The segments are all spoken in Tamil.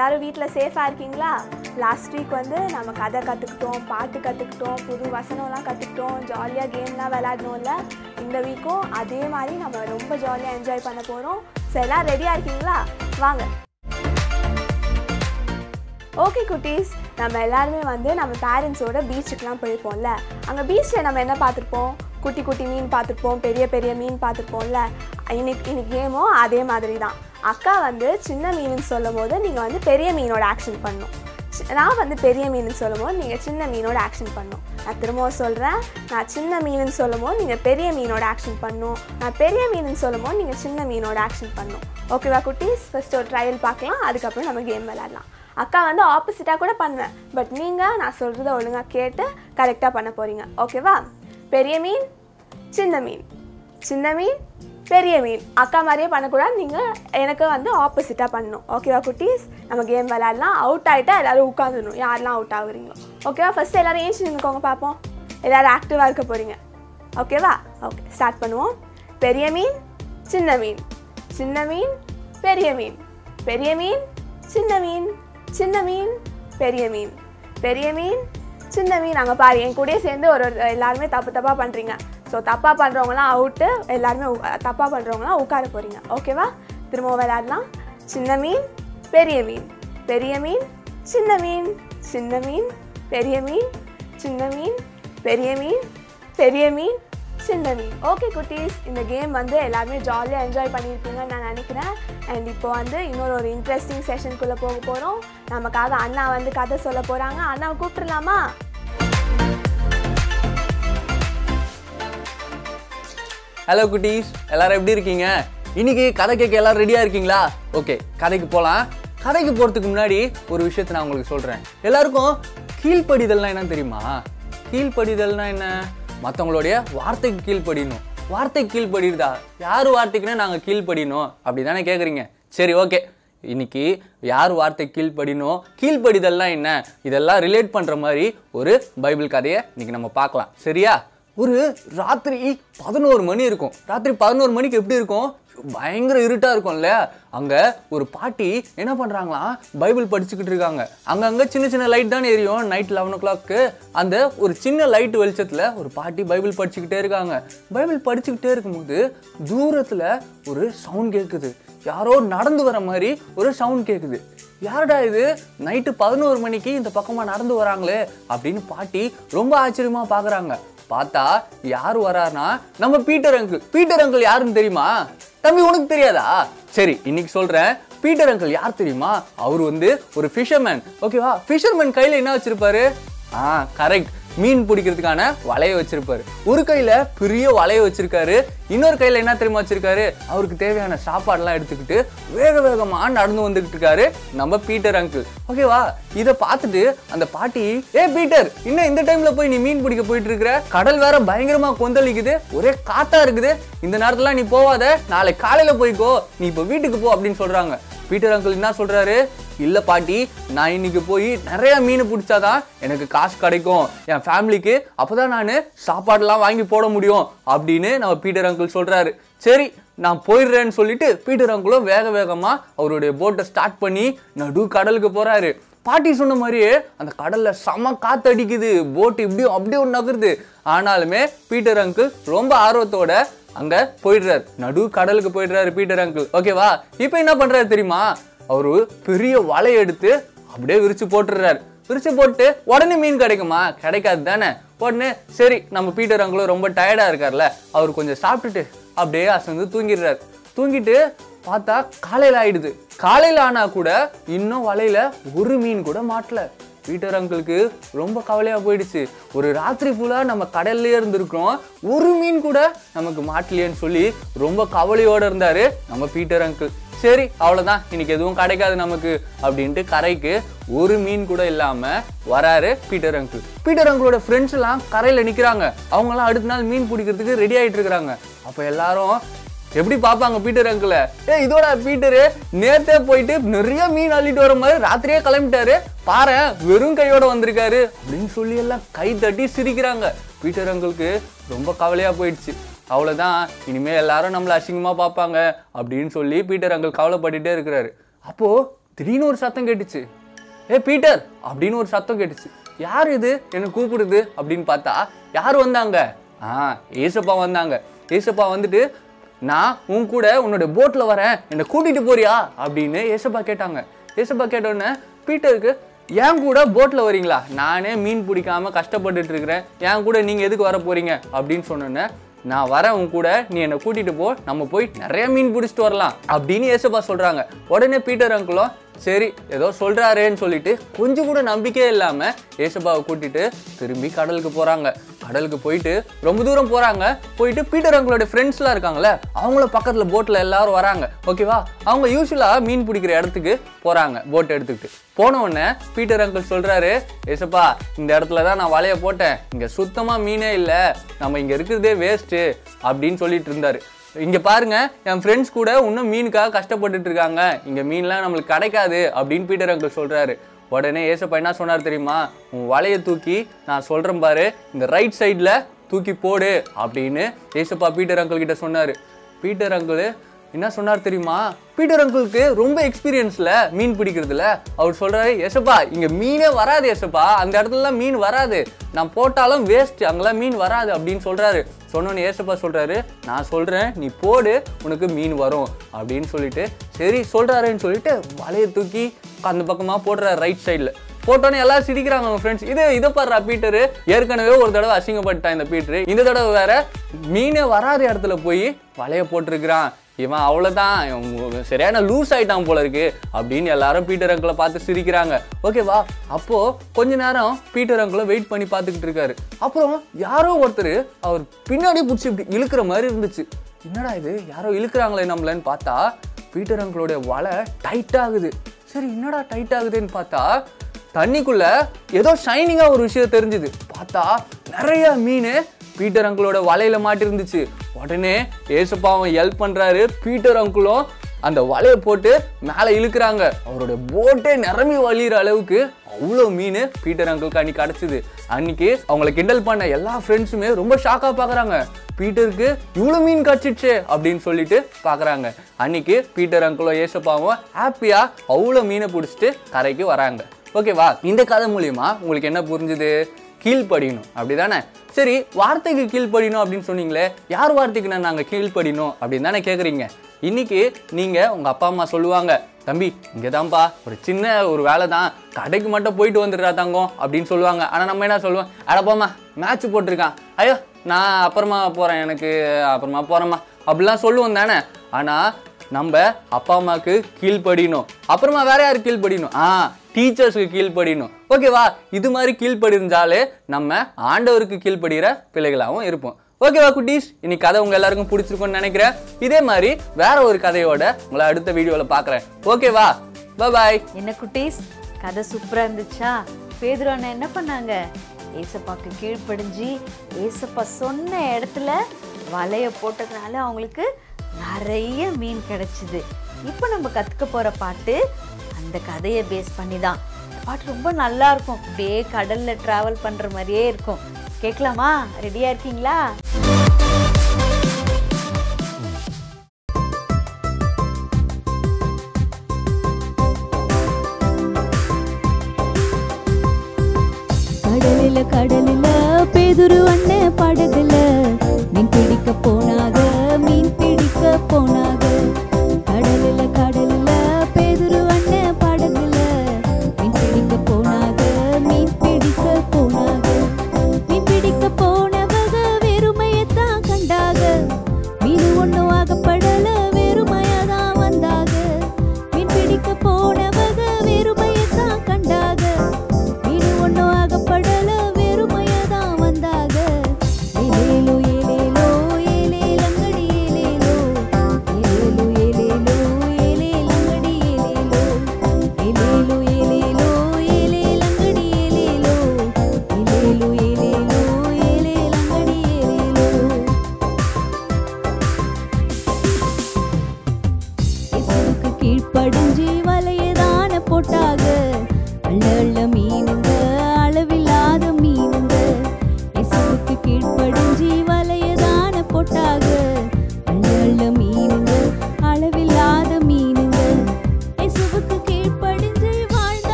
எல்லாரும் வீட்டில் சேஃபாக இருக்கீங்களா லாஸ்ட் வீக் வந்து நம்ம கதை கற்றுக்கிட்டோம் பாட்டு கற்றுக்கிட்டோம் புது வசனம்லாம் கற்றுக்கிட்டோம் ஜாலியாக கேம்லாம் விளையாடணும்ல இந்த வீக்கும் அதே மாதிரி நம்ம ரொம்ப ஜாலியாக என்ஜாய் பண்ண போகிறோம் ஸோ எல்லாம் ரெடியாக இருக்கீங்களா வாங்க ஓகே குட்டீஸ் நம்ம எல்லாருமே வந்து நம்ம பேரண்ட்ஸோட பீச்சுக்கெலாம் போயிருப்போம்ல அங்கே பீச்சில் நம்ம என்ன பார்த்துருப்போம் குட்டி குட்டி மீன் பார்த்துருப்போம் பெரிய பெரிய மீன் பார்த்துருப்போம்ல இன்னைக்கு இன்னைக்கு கேமும் அதே மாதிரி தான் அக்கா வந்து சின்ன மீனுன்னு சொல்லும் போது நீங்கள் வந்து பெரிய மீனோட ஆக்ஷன் பண்ணணும் சி- நான் வந்து பெரிய மீனுன்னு சொல்லும் போது நீங்கள் சின்ன மீனோட ஆக்ஷன் பண்ணணும் நான் திரும்பவும் சொல்கிறேன் நான் சின்ன மீனுன்னு சொல்லும் போது நீங்கள் பெரிய மீனோட ஆக்ஷன் பண்ணணும் நான் பெரிய மீனுன்னு சொல்லும் போது நீங்கள் சின்ன மீனோட ஆக்ஷன் பண்ணணும் ஓகேவா குட்டீஸ் ஃபர்ஸ்ட் ஒரு ட்ரையல் பார்க்கலாம் அதுக்கப்புறம் நம்ம கேம் விளையாடலாம் அக்கா வந்து ஆப்போசிட்டாக கூட பண்ணுவேன் பட் நீங்கள் நான் சொல்கிறத ஒழுங்காக கேட்டு கரெக்டாக பண்ண போகிறீங்க ஓகேவா பெரிய மீன் சின்ன மீன் சின்ன மீன் பெரிய மீன் அக்கா மாதிரியே பண்ணக்கூடாது நீங்கள் எனக்கு வந்து ஆப்போசிட்டாக பண்ணணும் ஓகேவா குட்டீஸ் நம்ம கேம் விளையாடலாம் அவுட் ஆகிட்டா எல்லோரும் உட்காந்துடணும் யாரெல்லாம் அவுட் ஆகுறீங்களோ ஓகேவா ஃபஸ்ட்டு எல்லோரும் ஏஞ்சி நின்றுக்கோங்க பார்ப்போம் எல்லோரும் ஆக்டிவாக இருக்க போகிறீங்க ஓகேவா ஓகே ஸ்டார்ட் பண்ணுவோம் பெரிய மீன் சின்ன மீன் சின்ன மீன் பெரிய மீன் பெரிய மீன் சின்ன மீன் சின்ன மீன் பெரிய மீன் பெரிய மீன் சின்ன மீன் அங்கே பாரு என் கூடயே சேர்ந்து ஒரு ஒரு எல்லாருமே தப்பு தப்பாக பண்ணுறீங்க ஸோ தப்பாக பண்ணுறவங்களாம் அவுட்டு எல்லாருமே உ- தப்பாக பண்ணுறவங்களாம் உட்கார போகிறீங்க ஓகேவா திரும்ப விளையாடலாம் சின்ன மீன் பெரிய மீன் பெரிய மீன் சின்ன மீன் சின்ன மீன் பெரிய மீன் சின்ன மீன் பெரிய மீன் பெரிய மீன் சின்ன மீன் ஓகே குட்டீஸ் இந்த கேம் வந்து எல்லாருமே ஜாலியாக என்ஜாய் பண்ணியிருப்பீங்கன்னு நான் நினைக்கிறேன் அண்ட் இப்போ வந்து இன்னொரு ஒரு இன்ட்ரெஸ்டிங் செஷனுக்குள்ளே போக போகிறோம் நமக்காக அண்ணா வந்து கதை சொல்ல போகிறாங்க அண்ணாவை கூப்பிட்டுலாமா ஹலோ குட்டீஸ் எல்லாரும் எப்படி இருக்கீங்க இன்னைக்கு கதை கேட்க எல்லாரும் ரெடியா இருக்கீங்களா ஓகே கதைக்கு போகலாம் கதைக்கு போகிறதுக்கு முன்னாடி ஒரு விஷயத்தை நான் உங்களுக்கு சொல்கிறேன் எல்லாருக்கும் கீழ்ப்படிதல்னா என்ன தெரியுமா கீழ்ப்படிதல்னா என்ன மற்றவங்களுடைய வார்த்தைக்கு கீழ்ப்படியணும் வார்த்தை கீழ்ப்படிடுதா யார் வார்த்தைக்குன்னா நாங்கள் கீழ்ப்படியணும் அப்படி தானே கேட்குறீங்க சரி ஓகே இன்னைக்கு யார் வார்த்தை கீழ்ப்படினோ கீழ்ப்படிதல்னா என்ன இதெல்லாம் ரிலேட் பண்ணுற மாதிரி ஒரு பைபிள் கதையை இன்னைக்கு நம்ம பார்க்கலாம் சரியா ஒரு ராத்திரி பதினோரு மணி இருக்கும் ராத்திரி பதினோரு மணிக்கு எப்படி இருக்கும் பயங்கர இருட்டாக இருக்கும்ல அங்கே ஒரு பாட்டி என்ன பண்ணுறாங்களாம் பைபிள் படிச்சுக்கிட்டு இருக்காங்க அங்கங்கே சின்ன சின்ன லைட் தானே எரியும் நைட் லெவன் ஓ கிளாக்கு அந்த ஒரு சின்ன லைட் வெளிச்சத்தில் ஒரு பாட்டி பைபிள் படிச்சுக்கிட்டே இருக்காங்க பைபிள் படிச்சுக்கிட்டே இருக்கும்போது தூரத்தில் ஒரு சவுண்ட் கேட்குது யாரோ நடந்து வர மாதிரி ஒரு சவுண்ட் கேட்குது யாருடா இது நைட்டு பதினோரு மணிக்கு இந்த பக்கமாக நடந்து வராங்களே அப்படின்னு பாட்டி ரொம்ப ஆச்சரியமா பார்க்குறாங்க பார்த்தா யார் வராருன்னா நம்ம பீட்டர் அங்கிள் பீட்டர் அங்கிள் யாருன்னு தெரியுமா தம்பி உனக்கு தெரியாதா சரி இன்னைக்கு சொல்றேன் பீட்டர் அங்கிள் யார் தெரியுமா அவர் வந்து ஒரு ஃபிஷர்மேன் ஓகேவா ஃபிஷர்மேன் கையில் என்ன வச்சிருப்பாரு ஆ கரெக்ட் மீன் பிடிக்கிறதுக்கான வலையை வச்சிருப்பாரு ஒரு கையில பெரிய வலையை வச்சிருக்காரு இன்னொரு கையில என்ன தெரியுமா வச்சிருக்காரு அவருக்கு தேவையான சாப்பாடுலாம் எடுத்துக்கிட்டு வேக வேகமா நடந்து வந்துகிட்டு இருக்காரு நம்ம பீட்டர் அங்கிள் ஓகேவா இதை பார்த்துட்டு அந்த பாட்டி ஏ பீட்டர் இன்னும் இந்த டைம்ல போய் நீ மீன் பிடிக்க போயிட்டு இருக்கிற கடல் வேற பயங்கரமா கொந்தளிக்குது ஒரே காத்தா இருக்குது இந்த நேரத்துல நீ போவாத நாளை காலையில போய்க்கோ நீ இப்போ வீட்டுக்கு போ அப்படின்னு சொல்றாங்க பீட்டர் அங்கிள் என்ன சொல்றாரு இல்ல பாட்டி நான் இன்னைக்கு போய் நிறைய மீன் பிடிச்சாதான் எனக்கு காசு கிடைக்கும் என் ஃபேமிலிக்கு அப்பதான் நான் சாப்பாடுலாம் வாங்கி போட முடியும் அப்படின்னு நம்ம பீட்டர் அங்கிள் சொல்றாரு சரி நான் போயிடுறேன்னு சொல்லிட்டு பீட்டர் அங்கிளும் வேக வேகமா அவருடைய போட்டை ஸ்டார்ட் பண்ணி நடு கடலுக்கு போறாரு பாட்டி சொன்ன மாதிரியே அந்த கடல்ல செம காத்தடிக்குது போட் இப்படியும் அப்படியும் நகருது ஆனாலுமே பீட்டர் அங்கிள் ரொம்ப ஆர்வத்தோட அங்க போயிடுறாரு நடு கடலுக்கு போயிடுறாரு பீட்டர் அங்கிள் ஓகேவா இப்போ என்ன பண்றாரு தெரியுமா அவரு பெரிய வலை எடுத்து அப்படியே விரிச்சு போட்டுடுறாரு விரிச்சு போட்டு உடனே மீன் கிடைக்குமா கிடைக்காது தானே உடனே சரி நம்ம பீட்டர் அங்கிளும் ரொம்ப டயர்டா இருக்கார்ல அவர் கொஞ்சம் சாப்பிட்டுட்டு அப்படியே அசந்து தூங்கிடுறாரு தூங்கிட்டு பார்த்தா காலையில ஆயிடுது காலையில ஆனா கூட இன்னும் வலையில ஒரு மீன் கூட மாட்டல பீட்டர் அங்கிளுக்கு ரொம்ப கவலையா போயிடுச்சு ஒரு ராத்திரி ஃபுல்லா நம்ம கடல்லே இருந்திருக்கிறோம் ஒரு மீன் கூட நமக்கு மாட்டலையேன்னு சொல்லி ரொம்ப கவலையோட இருந்தாரு நம்ம பீட்டர் அங்கிள் சரி அவ்வளவுதான் இன்னைக்கு எதுவும் கிடைக்காது நமக்கு அப்படின்ட்டு கரைக்கு ஒரு மீன் கூட இல்லாம வராரு பீட்டர் அங்கிள் பீட்டர் அங்கிளோட ஃப்ரெண்ட்ஸ் எல்லாம் கரையில நிக்கிறாங்க அவங்க எல்லாம் அடுத்த நாள் மீன் பிடிக்கிறதுக்கு ரெடி ஆயிட்டு இருக்கிறாங்க அப்ப எல்லாரும் எப்படி பார்ப்பாங்க பீட்டர் அங்கிள ஏ இதோட பீட்டரு நேத்தே போயிட்டு நிறைய மீன் அள்ளிட்டு வர மாதிரி ராத்திரியே கிளம்பிட்டாரு பாரு வெறும் கையோட வந்திருக்காரு அப்படின்னு சொல்லி எல்லாம் கை தட்டி சிரிக்கிறாங்க பீட்டர் அங்கிளுக்கு ரொம்ப கவலையா போயிடுச்சு அவ்வளோதான் இனிமே எல்லாரும் நம்மள அசிங்கமா பார்ப்பாங்க அப்படின்னு சொல்லி பீட்டர் அங்கிள் கவலைப்பட்டுட்டே இருக்கிறாரு அப்போ திடீர்னு ஒரு சத்தம் கேட்டுச்சு ஏ பீட்டர் அப்படின்னு ஒரு சத்தம் கேட்டுச்சு யார் இது என்ன கூப்பிடுது அப்படின்னு பார்த்தா யார் வந்தாங்க ஆ ஏசப்பா வந்தாங்க ஏசப்பா வந்துட்டு நான் உன் கூட உன்னோட போட்டில் வரேன் என்னை கூட்டிட்டு போறியா அப்படின்னு ஏசப்பா கேட்டாங்க ஏசப்பா கேட்டோடனே பீட்டருக்கு என் கூட போட்டில் வரீங்களா நானே மீன் பிடிக்காம கஷ்டப்பட்டுட்டு இருக்கிறேன் என் கூட நீங்கள் எதுக்கு வர போறீங்க அப்படின்னு சொன்னோன்னே நான் வரேன் உன் கூட நீ என்னை கூட்டிட்டு போ நம்ம போய் நிறைய மீன் பிடிச்சிட்டு வரலாம் அப்படின்னு ஏசப்பா சொல்றாங்க உடனே பீட்டர் அங்கிளும் சரி ஏதோ சொல்றாரேன்னு சொல்லிட்டு கொஞ்சம் கூட நம்பிக்கையே இல்லாம ஏசப்பாவை கூட்டிட்டு திரும்பி கடலுக்கு போறாங்க கடலுக்கு போயிட்டு ரொம்ப தூரம் போறாங்க போயிட்டு பீட்டர் அங்கிளோட ஃப்ரெண்ட்ஸ்லாம் இருக்காங்கல்ல அவங்கள பக்கத்துல போட்ல எல்லாரும் வராங்க ஓகேவா அவங்க யூஸ்வலா மீன் பிடிக்கிற இடத்துக்கு போறாங்க போட் எடுத்துக்கிட்டு போன உடனே பீட்டர் அங்கிள் சொல்றாரு ஏசப்பா இந்த இடத்துல தான் நான் வலைய போட்டேன் இங்க சுத்தமா மீனே இல்ல நம்ம இங்க இருக்கிறதே வேஸ்ட் அப்படின்னு சொல்லிட்டு இருந்தாரு இங்க பாருங்க என் ஃப்ரெண்ட்ஸ் கூட இன்னும் மீனுக்காக கஷ்டப்பட்டுட்டு இருக்காங்க இங்க மீன்லாம் நம்மளுக்கு கிடைக்காது அப்படின்னு பீட்டர் அங்கிள் சொல்றாரு உடனே ஏசப்பா என்ன சொன்னார் தெரியுமா உன் வலையை தூக்கி நான் சொல்றேன் பாரு இந்த ரைட் சைடில் தூக்கி போடு அப்படின்னு ஏசப்பா பீட்டர் அங்கிள் கிட்ட சொன்னாரு பீட்டர் அங்கிள் என்ன சொன்னார் தெரியுமா பீட்டர் அங்கிளுக்கு ரொம்ப எக்ஸ்பீரியன்ஸ்ல மீன் பிடிக்கிறதுல அவர் சொல்றாரு எசப்பா இங்க மீனே வராது எசப்பா அந்த இடத்துலலாம் மீன் வராது நான் போட்டாலும் வேஸ்ட் அங்கெல்லாம் மீன் வராது அப்படின்னு சொல்றாரு சொன்னோன்னு ஏசப்பா சொல்றாரு நான் சொல்றேன் நீ போடு உனக்கு மீன் வரும் அப்படின்னு சொல்லிட்டு சரி சொல்றாருன்னு சொல்லிட்டு வலையை தூக்கி அந்த பக்கமா போடுறாரு ரைட் சைடில் போட்டோன்னே எல்லாரும் சிரிக்கிறாங்க அவங்க ஃப்ரெண்ட்ஸ் இது இதை பாடுறா பீட்டரு ஏற்கனவே ஒரு தடவை அசிங்கப்பட்டான் இந்த பீட்டரு இந்த தடவை வேற மீனே வராத இடத்துல போய் வலைய போட்டிருக்கிறான் இவன் அவ்வளோதான் இவன் சரியான லூஸ் ஆயிட்டான் போல இருக்கு அப்படின்னு எல்லாரும் பீட்டர் அங்கிளை பார்த்து சிரிக்கிறாங்க ஓகேவா அப்போ கொஞ்ச நேரம் பீட்டர் அங்கிளை வெயிட் பண்ணி பார்த்துக்கிட்டு இருக்காரு அப்புறம் யாரோ ஒருத்தர் அவர் பின்னாடி பிடிச்சி இப்படி இழுக்கிற மாதிரி இருந்துச்சு என்னடா இது யாரோ இழுக்கிறாங்களே நம்மளன்னு பார்த்தா பீட்டர் அங்கிளோட வலை டைட் ஆகுது சரி என்னடா டைட் ஆகுதுன்னு பார்த்தா தண்ணிக்குள்ள ஏதோ ஷைனிங்கா ஒரு விஷயம் தெரிஞ்சுது பார்த்தா நிறைய மீன் பீட்டர் அங்கிளோட வலையில மாட்டிருந்துச்சு உடனே ஏசப்பாவும் ஹெல்ப் பண்றாரு பீட்டர் அங்கிளும் அந்த வலையை போட்டு மேலே இழுக்கிறாங்க அவரோட போட்டே நிரம்பி வழியிற அளவுக்கு அவ்வளோ மீன் பீட்டர் அங்கிளுக்கு அன்னைக்கு கிடச்சிது அன்னைக்கு அவங்கள கிண்டல் பண்ண எல்லா ஃப்ரெண்ட்ஸுமே ரொம்ப ஷாக்காக பார்க்குறாங்க பீட்டருக்கு இவ்வளோ மீன் கிடச்சிடுச்சே அப்படின்னு சொல்லிட்டு பார்க்குறாங்க அன்னைக்கு பீட்டர் அங்கிளும் ஏசப்பாவும் ஹாப்பியாக அவ்வளோ மீனை பிடிச்சிட்டு கரைக்கு வராங்க ஓகேவா இந்த கதை மூலியமா உங்களுக்கு என்ன புரிஞ்சுது கீழ்ப்படியணும் அப்படிதானே சரி வார்த்தைக்கு கீழ்ப்படியணும் அப்படின்னு சொன்னீங்களே யார் வார்த்தைக்கு நான் நாங்கள் கீழ்ப்படியணும் அப்படின்னு தானே கேட்குறீங்க இன்னைக்கு நீங்கள் உங்கள் அப்பா அம்மா சொல்லுவாங்க தம்பி இங்கே தான்ப்பா ஒரு சின்ன ஒரு வேலை தான் கடைக்கு மட்டும் போயிட்டு வந்துடுறா தங்கம் அப்படின்னு சொல்லுவாங்க ஆனால் நம்ம என்ன சொல்லுவோம் அடப்பாம்மா மேட்ச் போட்டிருக்கான் ஐயோ நான் அப்புறமா போகிறேன் எனக்கு அப்புறமா போகிறேம்மா அப்படிலாம் சொல்லுவோம் தானே ஆனால் நம்ம அப்பா அம்மாவுக்கு கீழ்ப்படியணும் அப்புறமா வேற யாரு கீழ்ப்படியணும் ஆ டீச்சர்ஸ்க்கு கீழ்ப்படியணும் ஓகேவா இது மாதிரி கீழ்ப்படிந்தாலே நம்ம ஆண்டவருக்கு கீழ்ப்படுகிற பிள்ளைகளாகவும் இருப்போம் ஓகேவா குட்டீஸ் இன்னைக்கு கதை உங்க எல்லாருக்கும் பிடிச்சிருக்கும்னு நினைக்கிறேன் இதே மாதிரி வேற ஒரு கதையோட உங்களை அடுத்த வீடியோவில் பார்க்குறேன் ஓகேவா பாய் என்ன குட்டீஸ் கதை சூப்பரா இருந்துச்சா பேதுரு அண்ணா என்ன பண்ணாங்க ஏசப்பாக்கு கீழ்ப்படிஞ்சு ஏசப்பா சொன்ன இடத்துல வலைய போட்டதுனால அவங்களுக்கு நிறைய மீன் கிடைச்சிது இப்போ நம்ம கற்றுக்க போகிற பாட்டு அந்த கதையை பேஸ் பண்ணி தான் இந்த பாட்டு ரொம்ப நல்லா இருக்கும் அப்படியே கடலில் ட்ராவல் பண்ணுற மாதிரியே இருக்கும் கேட்கலாமா ரெடியாக இருக்கீங்களா கடலில கடலில பேதுரு அண்ணன் படகுல மீன் பிடிக்க போனாக மீன் பிடிக்க போனாக கடலில கடலில பேதுரு அண்ணன் படகுல மீன் பிடிக்க போனாக மீன் பிடிக்க போனாக மீன் பிடிக்க போனவக வெறுமைய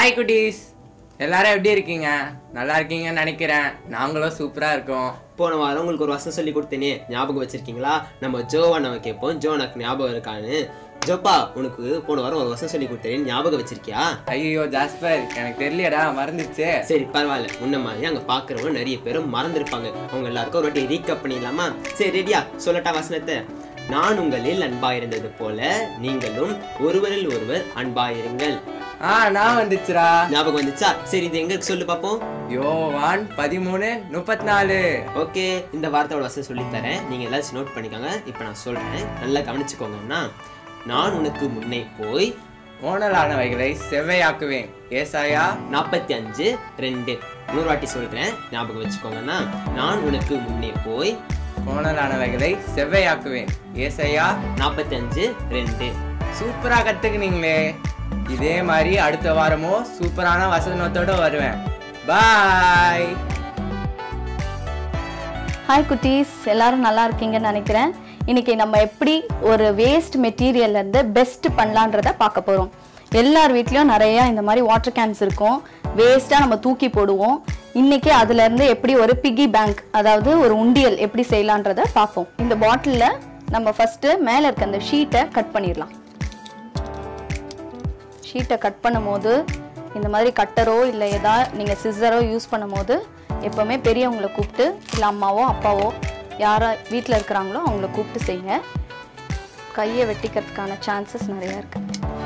ஹாய் குட்டீஸ் எல்லாரும் எப்படி இருக்கீங்க நல்லா இருக்கீங்கன்னு நினைக்கிறேன் நாங்களும் சூப்பரா இருக்கோம் போன வாரம் உங்களுக்கு ஒரு வசனம் சொல்லி கொடுத்தேனே ஞாபகம் வச்சிருக்கீங்களா நம்ம ஜோவா நம்ம கேட்போம் ஜோ எனக்கு ஞாபகம் இருக்கான்னு ஜோப்பா உனக்கு போன வாரம் ஒரு வசனம் சொல்லி கொடுத்தேன் ஞாபகம் வச்சிருக்கியா ஐயோ ஜாஸ்பர் எனக்கு தெரியலடா மறந்துச்சு சரி பரவாயில்ல உன்ன மாதிரி அங்க பாக்குறவங்க நிறைய பேரும் மறந்துருப்பாங்க அவங்க எல்லாருக்கும் ஒரு வாட்டி ரீகப் பண்ணிடலாமா சரி ரெடியா சொல்லட்டா வசனத்தை நான் உங்களில் அன்பாயிருந்தது போல நீங்களும் ஒருவரில் ஒருவர் அன்பாயிருங்கள் ஆ நான் வந்துச்சுடா ஞாபகம் வந்துச்சா சரி இது எங்க இருக்கு சொல்லு பாப்போம் யோவான் பதிமூணு முப்பத்தி நாலு ஓகே இந்த வார்த்தையோட வசனம் சொல்லித் தரேன் நீங்க எல்லாரும் நோட் பண்ணிக்கோங்க இப்போ நான் சொல்றேன் நல்லா கவனிச்சுக்கோங்கன்னா நான் உனக்கு முன்னே போய் கோணலானவைகளை செவ்வையாக்குவேன் ஏசாயா நாற்பத்தி அஞ்சு ரெண்டு நூறு வாட்டி சொல்றேன் ஞாபகம் வச்சுக்கோங்கன்னா நான் உனக்கு முன்னே போய் கோணலானவைகளை செவ்வையாக்குவேன் ஏசாயா நாற்பத்தி அஞ்சு ரெண்டு சூப்பரா கத்துக்குனீங்களே இதே மாதிரி அடுத்த வாரமும் சூப்பரான வசனத்தோட வருவேன் பாய் ஹாய் குட்டீஸ் எல்லாரும் நல்லா இருக்கீங்கன்னு நினைக்கிறேன் இன்னைக்கு நம்ம எப்படி ஒரு வேஸ்ட் மெட்டீரியல்ல இருந்து பெஸ்ட் பண்ணலான்றத பார்க்க போறோம் எல்லார் வீட்லயும் நிறைய இந்த மாதிரி வாட்டர் கேன்ஸ் இருக்கும் வேஸ்ட்டாக நம்ம தூக்கி போடுவோம் இன்னைக்கு அதுல இருந்து எப்படி ஒரு பிகி பேங்க் அதாவது ஒரு உண்டியல் எப்படி செய்யலான்றத பார்ப்போம் இந்த பாட்டிலில் நம்ம ஃபர்ஸ்ட் மேலே இருக்க அந்த ஷீட்டை கட் பண்ணிடலாம் ஷீட்டை கட் பண்ணும்போது இந்த மாதிரி கட்டரோ இல்லை எதா நீங்கள் சிஸ்ஸரோ யூஸ் பண்ணும்போது எப்போவுமே பெரியவங்களை கூப்பிட்டு இல்லை அம்மாவோ அப்பாவோ யாரா வீட்டில் இருக்கிறாங்களோ அவங்கள கூப்பிட்டு செய்யுங்க கையை வெட்டிக்கிறதுக்கான சான்சஸ் நிறையா இருக்கு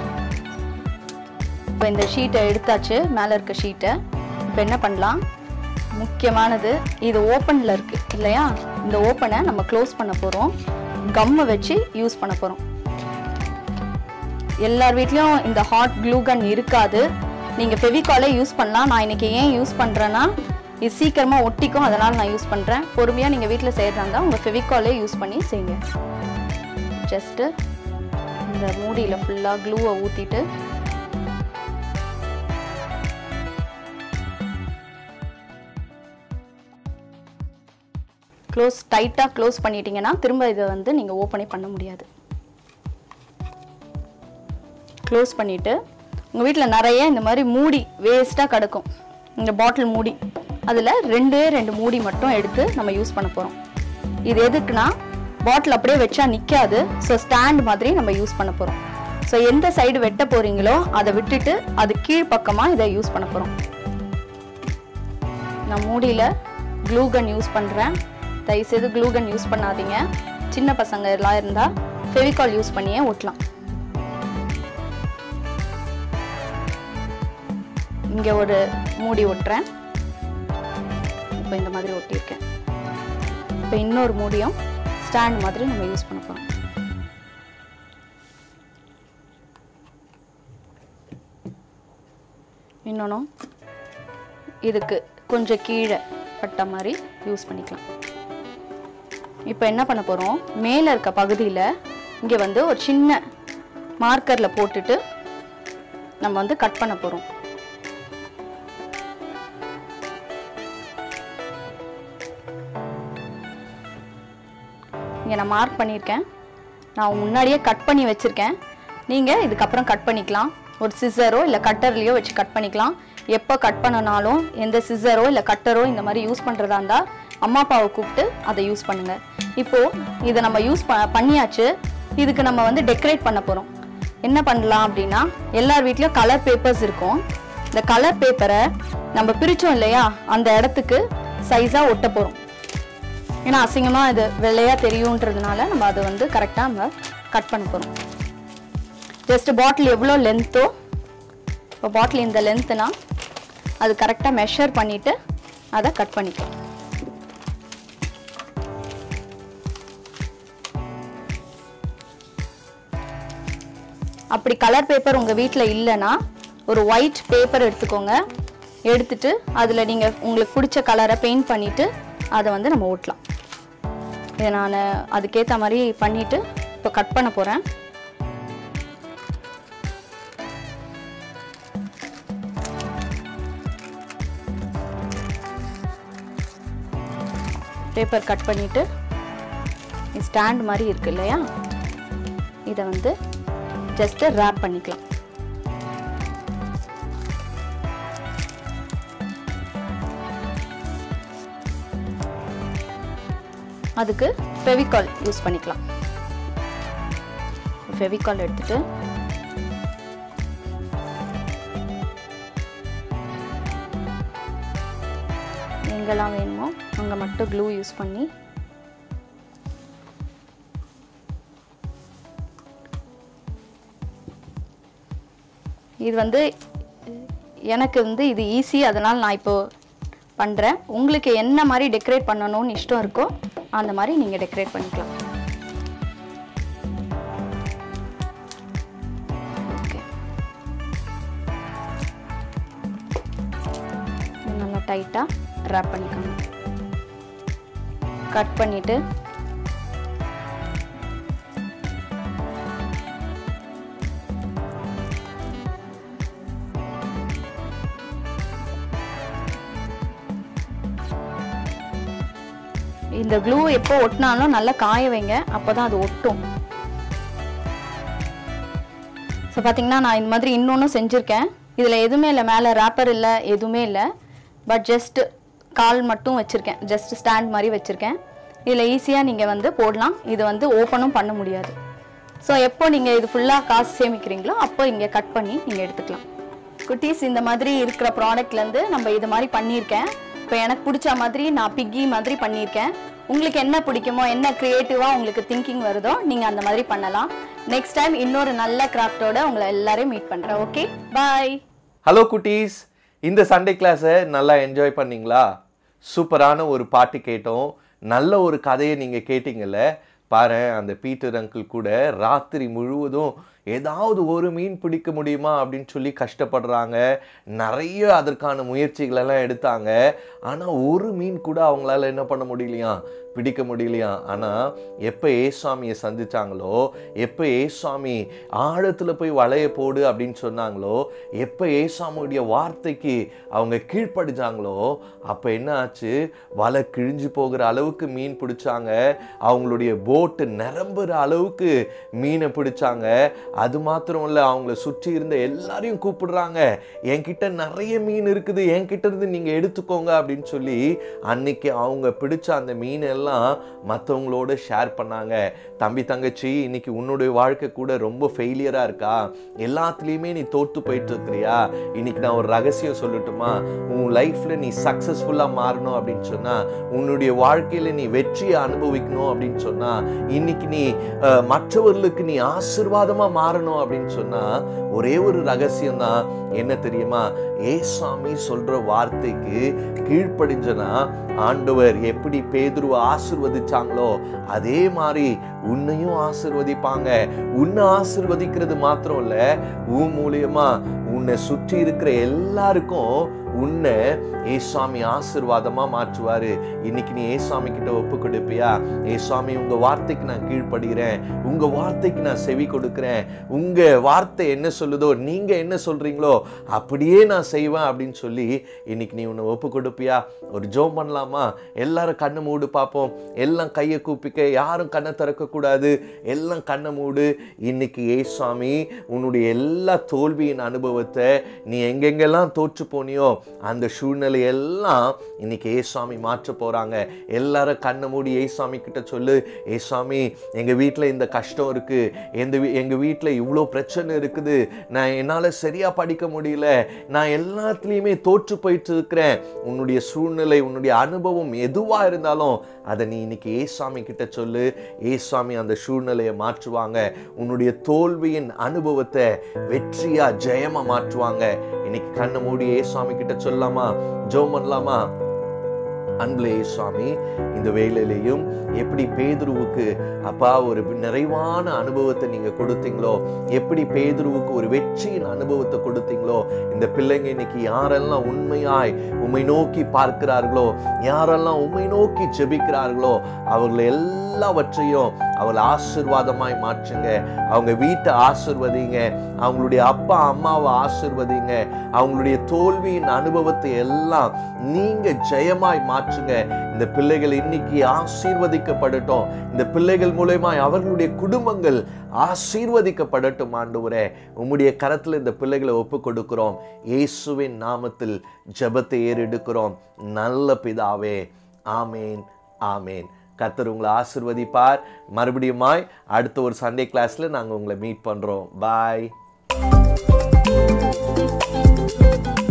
இப்போ இந்த ஷீட்டை எடுத்தாச்சு மேலே இருக்க ஷீட்டை இப்போ என்ன பண்ணலாம் முக்கியமானது இது ஓப்பனில் இருக்குது இல்லையா இந்த ஓப்பனை நம்ம க்ளோஸ் பண்ண போகிறோம் கம்மை வச்சு யூஸ் பண்ண போகிறோம் எல்லார் வீட்லயும் இந்த ஹாட் க்ளூ கன் இருக்காது நீங்க ஃபெவிகாலே யூஸ் பண்ணலாம் நான் இன்னைக்கு ஏன் யூஸ் பண்றேன்னா இது சீக்கிரமா ஒட்டிக்கும் அதனால நான் யூஸ் பண்றேன் பொறுமையா நீங்க வீட்ல செய்யறதா இருந்தா உங்க ஃபெவிகாலே யூஸ் பண்ணி செய்யுங்க ஜஸ்ட் இந்த மூடியில ஃபுல்லா க்ளூவை ஊத்திட்டு க்ளோஸ் டைட்டாக க்ளோஸ் பண்ணிட்டீங்கன்னா திரும்ப இதை வந்து நீங்கள் ஓப்பனே பண்ண முடியாது க்ளோஸ் பண்ணிவிட்டு உங்கள் வீட்டில் நிறைய இந்த மாதிரி மூடி வேஸ்ட்டாக கிடக்கும் இந்த பாட்டில் மூடி அதில் ரெண்டே ரெண்டு மூடி மட்டும் எடுத்து நம்ம யூஸ் பண்ண போகிறோம் இது எதுக்குன்னா பாட்டில் அப்படியே வச்சா நிற்காது ஸோ ஸ்டாண்ட் மாதிரி நம்ம யூஸ் பண்ண போகிறோம் ஸோ எந்த சைடு வெட்ட போகிறீங்களோ அதை விட்டுட்டு அது கீழ்ப்பக்கமாக இதை யூஸ் பண்ண போகிறோம் நான் மூடியில் க்ளூகன் யூஸ் பண்ணுறேன் தயவுசெய்து க்ளூகன் யூஸ் பண்ணாதீங்க சின்ன பசங்க எல்லாம் இருந்தால் ஃபெவிகால் யூஸ் பண்ணியே ஒட்டலாம் இங்கே ஒரு மூடி ஒட்டுறேன் இப்போ இந்த மாதிரி ஒட்டியிருக்கேன் இப்போ இன்னொரு மூடியும் ஸ்டாண்ட் மாதிரி நம்ம யூஸ் பண்ண போகிறோம் இன்னொன்றும் இதுக்கு கொஞ்சம் கீழே பட்ட மாதிரி யூஸ் பண்ணிக்கலாம் இப்போ என்ன பண்ண போகிறோம் மேலே இருக்க பகுதியில் இங்கே வந்து ஒரு சின்ன மார்க்கரில் போட்டுட்டு நம்ம வந்து கட் பண்ண போகிறோம் இங்கே நான் மார்க் பண்ணியிருக்கேன் நான் முன்னாடியே கட் பண்ணி வச்சுருக்கேன் நீங்கள் இதுக்கப்புறம் கட் பண்ணிக்கலாம் ஒரு சிசரோ இல்லை கட்டர்லேயோ வச்சு கட் பண்ணிக்கலாம் எப்போ கட் பண்ணனாலும் எந்த சிசரோ இல்லை கட்டரோ இந்த மாதிரி யூஸ் பண்ணுறதா இருந்தால் அம்மா அப்பாவை கூப்பிட்டு அதை யூஸ் பண்ணுங்கள் இப்போது இதை நம்ம யூஸ் ப பண்ணியாச்சு இதுக்கு நம்ம வந்து டெக்கரேட் பண்ண போகிறோம் என்ன பண்ணலாம் அப்படின்னா எல்லார் வீட்லேயும் கலர் பேப்பர்ஸ் இருக்கும் இந்த கலர் பேப்பரை நம்ம பிரித்தோம் இல்லையா அந்த இடத்துக்கு சைஸாக ஒட்ட போகிறோம் ஏன்னா அசிங்கமாக இது வெள்ளையாக தெரியுன்றதுனால நம்ம அதை வந்து கரெக்டாக நம்ம கட் பண்ண போகிறோம் ஜஸ்ட் பாட்டில் எவ்வளோ லென்த்தோ இப்போ பாட்டில் இந்த லென்த்துனா அது கரெக்டாக மெஷர் பண்ணிவிட்டு அதை கட் பண்ணிக்கலாம் அப்படி கலர் பேப்பர் உங்கள் வீட்டில் இல்லைன்னா ஒரு ஒயிட் பேப்பர் எடுத்துக்கோங்க எடுத்துட்டு அதில் நீங்கள் உங்களுக்கு பிடிச்ச கலரை பெயிண்ட் பண்ணிவிட்டு அதை வந்து நம்ம ஓட்டலாம் இதை நான் அதுக்கேற்ற மாதிரி பண்ணிவிட்டு இப்போ கட் பண்ண போகிறேன் பேப்பர் கட் பண்ணிவிட்டு ஸ்டாண்ட் மாதிரி இருக்கு இல்லையா இதை வந்து ஜஸ்ட்டு ரேப் பண்ணிக்கலாம் அதுக்கு ஃபெவிகால் யூஸ் பண்ணிக்கலாம் ஃபெவிகால் எடுத்துட்டு எங்கெல்லாம் வேணுமோ அங்கே மட்டும் க்ளூ யூஸ் பண்ணி இது வந்து எனக்கு வந்து இது ஈஸி அதனால் நான் இப்போ பண்ணுறேன் உங்களுக்கு என்ன மாதிரி டெக்கரேட் பண்ணணும்னு இஷ்டம் இருக்கோ அந்த மாதிரி நீங்கள் டெக்கரேட் பண்ணிக்கலாம் ஓகே இது நல்லா டைட்டாக ட்ராப் பண்ணிக்கணும் கட் பண்ணிவிட்டு இந்த க்ளூ எப்போ ஒட்டினாலும் நல்லா காய வைங்க அப்போ தான் அது ஒட்டும் ஸோ பார்த்தீங்கன்னா நான் இந்த மாதிரி இன்னொன்றும் செஞ்சுருக்கேன் இதில் எதுவுமே இல்லை மேலே ரேப்பர் இல்லை எதுவுமே இல்லை பட் ஜஸ்ட் கால் மட்டும் வச்சுருக்கேன் ஜஸ்ட் ஸ்டாண்ட் மாதிரி வச்சுருக்கேன் இதில் ஈஸியாக நீங்கள் வந்து போடலாம் இது வந்து ஓப்பனும் பண்ண முடியாது ஸோ எப்போ நீங்கள் இது ஃபுல்லாக காசு சேமிக்கிறீங்களோ அப்போ இங்கே கட் பண்ணி நீங்கள் எடுத்துக்கலாம் குட்டீஸ் இந்த மாதிரி இருக்கிற ப்ராடக்ட்லேருந்து நம்ம இது மாதிரி பண்ணியிருக்கேன் இப்போ எனக்கு பிடிச்ச மாதிரி நான் பிக்கி மாதிரி பண்ணியிருக்கேன் உங்களுக்கு என்ன பிடிக்குமோ என்ன க்ரியேட்டிவாக உங்களுக்கு திங்கிங் வருதோ நீங்கள் அந்த மாதிரி பண்ணலாம் நெக்ஸ்ட் டைம் இன்னொரு நல்ல கிராஃப்டோட உங்களை எல்லாரையும் மீட் பண்ணுறேன் ஓகே பாய் ஹலோ குட்டீஸ் இந்த சண்டே கிளாஸை நல்லா என்ஜாய் பண்ணீங்களா சூப்பரான ஒரு பாட்டு கேட்டோம் நல்ல ஒரு கதையை நீங்கள் கேட்டீங்கல்ல பாரு அந்த பீட்டர் அங்கிள் கூட ராத்திரி முழுவதும் ஏதாவது ஒரு மீன் பிடிக்க முடியுமா அப்படின்னு சொல்லி கஷ்டப்படுறாங்க நிறைய அதற்கான முயற்சிகளெல்லாம் எடுத்தாங்க ஆனால் ஒரு மீன் கூட அவங்களால என்ன பண்ண முடியலையா பிடிக்க முடியலையா ஆனால் எப்போ ஏசாமியை சந்திச்சாங்களோ எப்போ ஏசாமி ஆழத்தில் போய் வலைய போடு அப்படின்னு சொன்னாங்களோ எப்போ ஏசாமியுடைய வார்த்தைக்கு அவங்க கீழ்ப்படிஞ்சாங்களோ அப்போ என்ன ஆச்சு வலை கிழிஞ்சு போகிற அளவுக்கு மீன் பிடிச்சாங்க அவங்களுடைய போட்டு நிரம்புற அளவுக்கு மீனை பிடிச்சாங்க அது மாத்திரம் இல்லை அவங்கள சுற்றி இருந்த எல்லாரையும் கூப்பிடுறாங்க என்கிட்ட நிறைய மீன் இருக்குது என்கிட்ட இருந்து நீங்கள் எடுத்துக்கோங்க அப்படின்னு சொல்லி அன்னைக்கு அவங்க பிடிச்ச அந்த மீன் எல்லாம் மற்றவங்களோட ஷேர் பண்ணாங்க தம்பி தங்கச்சி இன்னைக்கு உன்னுடைய வாழ்க்கை கூட ரொம்ப ஃபெயிலியராக இருக்கா எல்லாத்துலேயுமே நீ தோற்று போயிட்டு இருக்கிறியா இன்னைக்கு நான் ஒரு ரகசியம் சொல்லட்டுமா உன் லைஃப்பில் நீ சக்ஸஸ்ஃபுல்லாக மாறணும் அப்படின்னு சொன்னால் உன்னுடைய வாழ்க்கையில் நீ வெற்றியை அனுபவிக்கணும் அப்படின்னு சொன்னால் இன்னைக்கு நீ அஹ், மற்றவர்களுக்கு நீ ஆசீர்வாதமாக மாறணும் அப்படின்னு சொன்னால் ஒரே ஒரு ரகசியம் தான் என்ன தெரியுமா ஏசாமி சொல்ற வார்த்தைக்கு கீழ்ப்படிஞ்சனா ஆண்டவர் எப்படி பேதுருவை ஆசிர்வதிச்சாங்களோ அதே மாதிரி உன்னையும் ஆசிர்வதிப்பாங்க உன்னை ஆசிர்வதிக்கிறது மாத்திரம் இல்ல உன் மூலியமா உன்னை சுற்றி இருக்கிற எல்லாருக்கும் உன்னை ஏசாமி ஆசிர்வாதமா மாற்றுவாரு இன்னைக்கு நீ ஏசாமி கிட்ட ஒப்பு கொடுப்பியா ஏசாமி உங்க வார்த்தைக்கு நான் கீழ்ப்படுகிறேன் உங்க வார்த்தைக்கு நான் செவி கொடுக்கிறேன் உங்க வார்த்தை என்ன சொல்லுதோ நீங்க என்ன சொல்றீங்களோ அப்படியே நான் செய்வேன் அப்படின்னு சொல்லி இன்னைக்கு நீ உன்னை ஒப்பு கொடுப்பியா ஒரு ஜோம் பண்ணலாமா எல்லாரும் கண்ணை மூடு பார்ப்போம் எல்லாம் கையை கூப்பிக்க யாரும் கண்ணை திறக்க கூடாது எல்லாம் கண்ணை மூடு இன்னைக்கு ஏசாமி உன்னுடைய எல்லா தோல்வியின் அனுபவத்தை நீ எங்கெங்கெல்லாம் தோற்று போனியோ அந்த சூழ்நிலை எல்லாம் இன்னைக்கு ஏசாமி மாற்ற போறாங்க எல்லாரும் கண்ணை மூடி ஏசாமி கிட்ட சொல்லு ஏசாமி எங்க வீட்டில் இந்த கஷ்டம் இருக்கு எந்த வீ- எங்க வீட்டில் இவ்வளோ பிரச்சனை இருக்குது நான் என்னால் சரியா படிக்க முடியல நான் எல்லாத்துலேயுமே தோற்று போயிட்டு இருக்கிறேன் உன்னுடைய சூழ்நிலை உன்னுடைய அனுபவம் எதுவா இருந்தாலும் அதை நீ இன்னைக்கு ஏசாமி கிட்ட சொல்லு ஏசாமி அந்த சூழ்நிலையை மாற்றுவாங்க உன்னுடைய தோல்வியின் அனுபவத்தை வெற்றியா ஜெயமா மாற்றுவாங்க இன்னைக்கு கண்ணை மூடி ஏசாமி கிட்ட சொல்லலாமா ஜெபம் பண்ணலாமா அன்புலே சுவாமி இந்த வேலையிலையும் எப்படி பேதுருவுக்கு அப்பா ஒரு நிறைவான அனுபவத்தை நீங்க கொடுத்தீங்களோ எப்படி பேதுருவுக்கு ஒரு வெற்றியின் அனுபவத்தை கொடுத்தீங்களோ இந்த பிள்ளைங்க இன்னைக்கு யாரெல்லாம் உண்மையாய் உம்மை நோக்கி பார்க்கிறார்களோ யாரெல்லாம் உம்மை நோக்கி ஜெபிக்கிறார்களோ அவர்கள் எல்லாவற்றையும் அவளை ஆசிர்வாதமாய் மாற்றுங்க அவங்க வீட்டை ஆசிர்வதிங்க அவங்களுடைய அப்பா அம்மாவை ஆசிர்வதிங்க அவங்களுடைய தோல்வியின் அனுபவத்தை எல்லாம் நீங்க ஜெயமாய் மாற்றுங்க இந்த பிள்ளைகள் இன்னைக்கு ஆசீர்வதிக்கப்படட்டும் இந்த பிள்ளைகள் மூலயமாய் அவர்களுடைய குடும்பங்கள் ஆசீர்வதிக்கப்படட்டும் ஆண்டவரே உம்முடைய கரத்தில் இந்த பிள்ளைகளை ஒப்பு கொடுக்கிறோம் இயேசுவின் நாமத்தில் ஜெபத்தை ஏறெடுக்கிறோம் நல்ல பிதாவே ஆமேன் ஆமேன் கத்தர் உங்களை ஆசிர்வதிப்பார் மறுபடியுமாய் அடுத்த ஒரு சண்டே கிளாஸில் நாங்கள் உங்களை மீட் பண்ணுறோம் பாய்